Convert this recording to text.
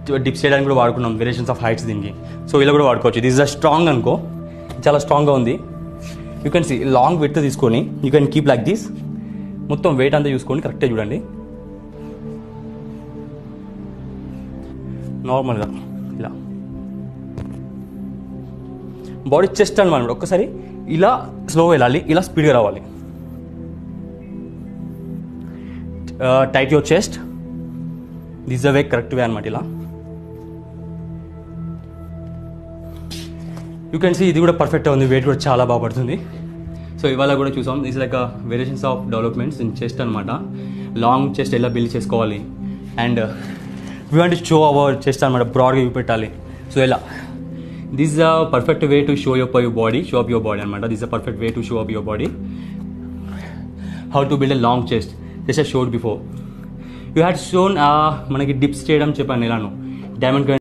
dips చేయడానికి కూడా వాడుకున్నాం వేరియేషన్స్ ఆఫ్ హైట్స్ దీనికి సో ఇలా కూడా వాడుకోవచ్చు దిస్ ఇస్ స్ట్రాంగ్ అనుకో చాలా స్ట్రాంగ్గా ఉంది you can see long with తీసుకొని you can keep like this మొత్తం వెయిట్ అంతా చూసుకొని కరెక్ట్గా చూడండి నార్మల్గా ఇలా బాడీ చెస్ట్ అనమాట ఒక్కసారి ఇలా స్లో వెళ్ళాలి ఇలా స్పీడ్గా రావాలి tight your chest this the way correct way అనమాట ఇలా యూ కెన్ సీ ఇది కూడా పర్ఫెక్ట్గా ఉంది వెయిట్ కూడా చాలా బాగా పడుతుంది సో ఇవాళ కూడా చూసాం this like variations of developments in chest అనమాట లాంగ్ చెస్ట్ ఎలా బిల్డ్ చేసుకోవాలి and we want show our chest అనమాట బ్రాడ్గా చూపెట్టాలి సో ఎలా this the perfect way to show your your body show up your body అనమాట this the perfect way to show up your body how to build a long chest just showed before you had shown మనకి dips చేయడం చెప్పాను ఎలాను diamond